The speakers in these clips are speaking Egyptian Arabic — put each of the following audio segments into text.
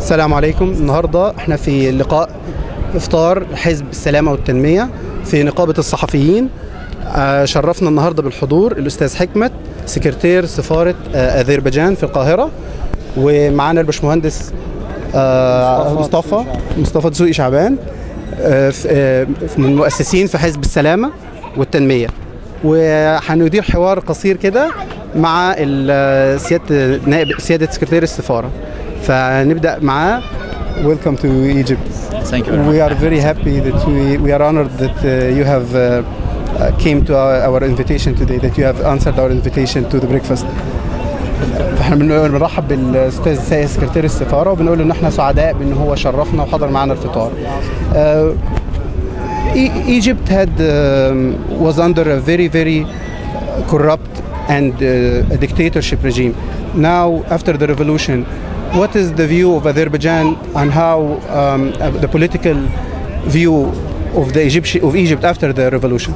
السلام عليكم النهارده احنا في لقاء افطار حزب السلامه والتنميه في نقابه الصحفيين آه، شرفنا النهارده بالحضور الاستاذ حكمت سكرتير سفاره آه، اذربيجان في القاهره ومعانا الباشمهندس آه، مصطفى مصطفى دسوقي شعبان آه، في- آه، من المؤسسين في حزب السلامه والتنميه وهندير حوار قصير كده مع ال- سياده نائب سياده سكرتير السفاره فنبدا معاه Welcome to Egypt. Thank you very We much. are very happy that we, we are honored that uh, you have uh, uh, came to our, our invitation today, that you have answered our invitation to the breakfast. فاحنا بنقول- بنرحب بالاستاذ سيد سكرتير السفاره وبنقول له ان احنا سعداء بان هو شرفنا وحضر معنا الفطار. Uh, E- Egypt had um, was under a very very corrupt and uh, a dictatorship regime. Now, after the revolution, what is the view of Azerbaijan on how um, uh, the political view of the Egypt of Egypt after the revolution?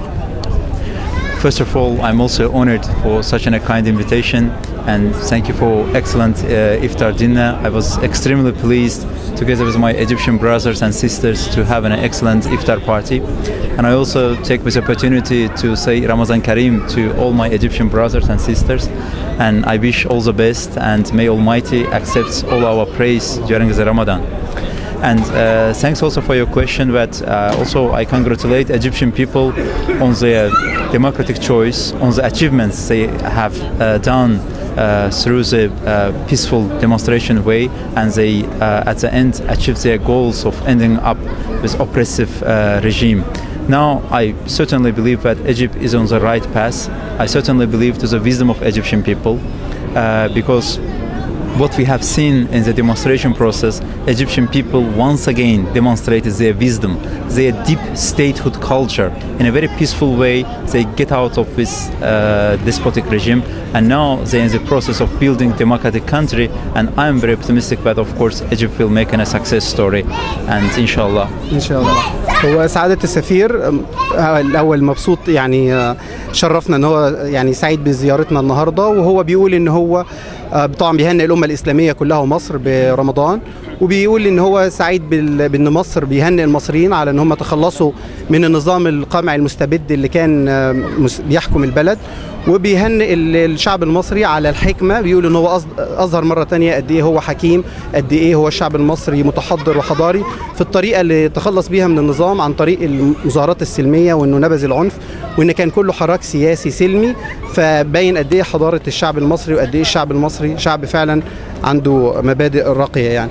First of all, I'm also honored for such an, a kind invitation and thank you for excellent uh, iftar dinner. I was extremely pleased together with my Egyptian brothers and sisters to have an excellent iftar party. And I also take this opportunity to say Ramadan Kareem to all my Egyptian brothers and sisters. And I wish all the best and may Almighty accept all our praise during the Ramadan. And uh, thanks also for your question. That uh, also I congratulate Egyptian people on their democratic choice, on the achievements they have uh, done uh, through the uh, peaceful demonstration way, and they uh, at the end achieved their goals of ending up with oppressive uh, regime. Now, I certainly believe that Egypt is on the right path. I certainly believe to the wisdom of Egyptian people, uh, because what we have seen in the demonstration process, Egyptian people once again demonstrated their wisdom, their deep statehood culture. In a very peaceful way, they get out of this uh, despotic regime, and now they're in the process of building democratic country. And I'm very optimistic that, of course, Egypt will make an, a success story, and inshallah. ان شاء الله هو سعاده السفير أم، آه، الاول مبسوط يعني آه، شرفنا ان هو يعني سعيد بزيارتنا النهارده وهو بيقول ان هو آه، طبعا بيهنئ الامه الاسلاميه كلها ومصر برمضان وبيقول ان هو سعيد بال- بان مصر بيهنئ المصريين على ان هم تخلصوا من النظام القمعي المستبد اللي كان آه، مس- بيحكم البلد وبيهنئ ال- الشعب المصري على الحكمه بيقول ان هو أص- اظهر مره تانية قد ايه هو حكيم قد ايه هو الشعب المصري متحضر وحضاري في الطريقه اللي تخلص بيها من النظام عن طريق المظاهرات السلميه وانه نبذ العنف وان كان كله حراك سياسي سلمي فبين قد ايه حضاره الشعب المصري وقد ايه الشعب المصري شعب فعلا عنده مبادئ راقيه يعني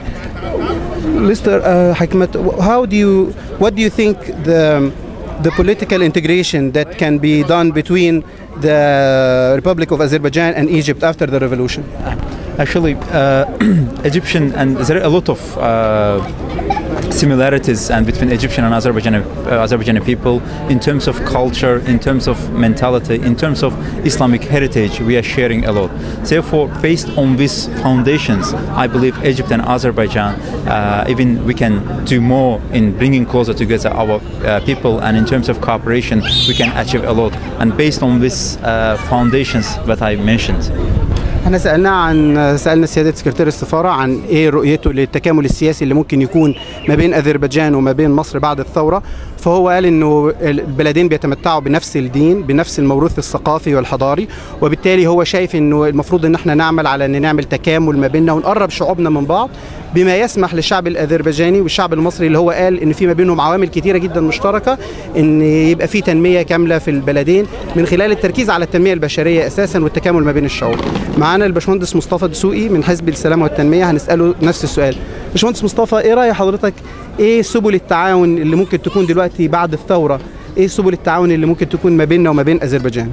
Mr. Uh, Hikmet, how do you, what do you think the, the political integration that can be done between the Republic of Azerbaijan and Egypt after the revolution? Actually, uh, Egyptian and there are a lot of uh, similarities and between Egyptian and Azerbaijani, uh, Azerbaijani people in terms of culture, in terms of mentality, in terms of Islamic heritage. We are sharing a lot. Therefore, based on these foundations, I believe Egypt and Azerbaijan, uh, even we can do more in bringing closer together our uh, people, and in terms of cooperation, we can achieve a lot. And based on these uh, foundations that I mentioned. احنا سالناه عن سالنا سياده سكرتير السفاره عن ايه رؤيته للتكامل السياسي اللي ممكن يكون ما بين اذربيجان وما بين مصر بعد الثوره فهو قال انه البلدين بيتمتعوا بنفس الدين بنفس الموروث الثقافي والحضاري وبالتالي هو شايف انه المفروض ان احنا نعمل على ان نعمل تكامل ما بيننا ونقرب شعوبنا من بعض بما يسمح للشعب الاذربيجاني والشعب المصري اللي هو قال ان في ما بينهم عوامل كتيره جدا مشتركه ان يبقى في تنميه كامله في البلدين من خلال التركيز على التنميه البشريه اساسا والتكامل ما بين الشعوب. معانا الباشمهندس مصطفى دسوقي من حزب السلامه والتنميه هنساله نفس السؤال. باشمهندس مصطفى ايه راي حضرتك ايه سبل التعاون اللي ممكن تكون دلوقتي بعد الثوره؟ ايه سبل التعاون اللي ممكن تكون ما بيننا وما بين اذربيجان؟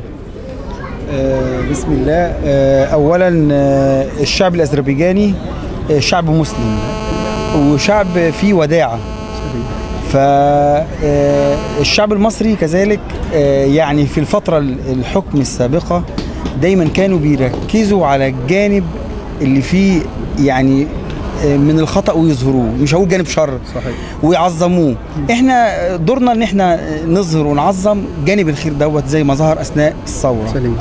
آه، بسم الله آه، اولا آه، الشعب الاذربيجاني آه، شعب مسلم وشعب فيه وداعه فالشعب المصري كذلك آه، يعني في الفترة الحكم السابقة دايما كانوا بيركزوا على الجانب اللي فيه يعني آه، من الخطأ ويظهروه مش هقول جانب شر صحيح. ويعظموه احنا دورنا ان احنا نظهر ونعظم جانب الخير دوت زي ما ظهر اثناء الثوره سليم.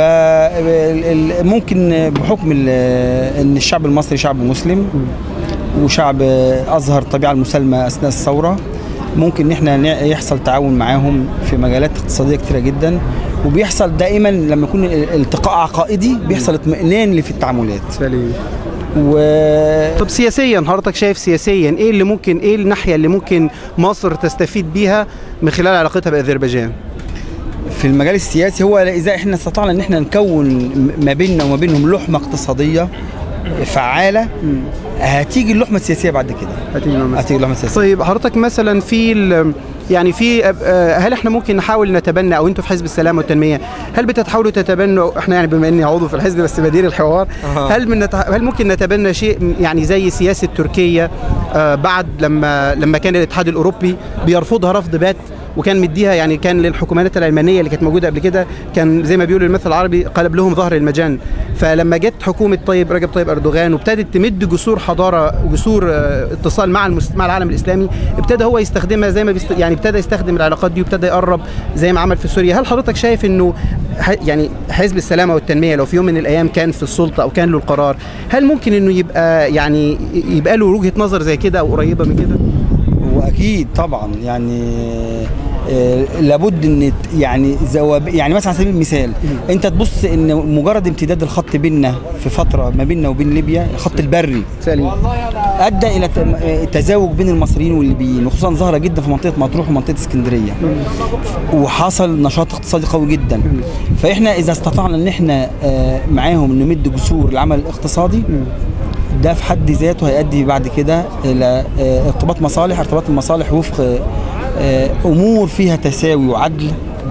فممكن بحكم ال- ان الشعب المصري شعب مسلم وشعب اظهر الطبيعه المسالمه اثناء الثوره ممكن ان احنا نع- يحصل تعاون معاهم في مجالات اقتصاديه كتيره جدا وبيحصل دائما لما يكون التقاء عقائدي بيحصل اطمئنان اللي في التعاملات سليم و طب سياسيا حضرتك شايف سياسيا ايه اللي ممكن ايه الناحيه اللي ممكن مصر تستفيد بيها من خلال علاقتها باذربيجان في المجال السياسي هو اذا احنا استطعنا ان احنا نكون ما بيننا وما بينهم لحمه اقتصاديه فعاله هتيجي اللحمه السياسيه بعد كده هتيجي هتيجي اللحمه السياسيه طيب حضرتك مثلا في ال- يعني في آه، هل احنا ممكن نحاول نتبنى او انتوا في حزب السلام والتنميه هل بتحاولوا تتبنوا احنا يعني بما اني عضو في الحزب بس بدير الحوار أها. هل من نت- هل ممكن نتبنى شيء يعني زي سياسه تركيا آه، بعد لما لما كان الاتحاد الاوروبي بيرفضها رفض بات وكان مديها يعني كان للحكومات العلمانيه اللي كانت موجوده قبل كده كان زي ما بيقولوا المثل العربي قلب لهم ظهر المجان فلما جت حكومه طيب رجب طيب اردوغان وابتدت تمد جسور حضاره وجسور آه، اتصال مع المس... مع العالم الاسلامي ابتدى هو يستخدمها زي ما بيست... يعني ابتدى يستخدم العلاقات دي وابتدى يقرب زي ما عمل في سوريا هل حضرتك شايف انه ح... يعني حزب السلامه والتنميه لو في يوم من الايام كان في السلطه او كان له القرار هل ممكن انه يبقى يعني يبقى له وجهه نظر زي كده او قريبه من كده واكيد طبعا يعني آه، لابد ان ت- يعني زواب يعني مثلا على سبيل المثال انت تبص ان مجرد امتداد الخط بيننا في فتره ما بيننا وبين ليبيا الخط البري سليم ادى الى ت- آه، تزاوج بين المصريين والليبيين وخصوصا ظاهره جدا في منطقه مطروح ومنطقه اسكندريه وحصل نشاط اقتصادي قوي جدا فاحنا اذا استطعنا ان احنا آه، معاهم نمد جسور العمل الاقتصادي ده في حد ذاته هيؤدي بعد كده الى آه، ارتباط مصالح ارتباط المصالح وفق آه، امور فيها تساوي وعدل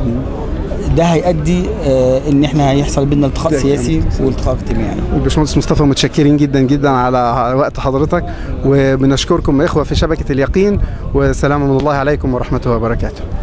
ده هيؤدي آه، ان احنا هيحصل بينا التقاء ده سياسي والتقاء اجتماعي الباشمهندس مصطفى متشكرين جدا جدا على وقت حضرتك وبنشكركم اخوه في شبكه اليقين وسلام من الله عليكم ورحمته وبركاته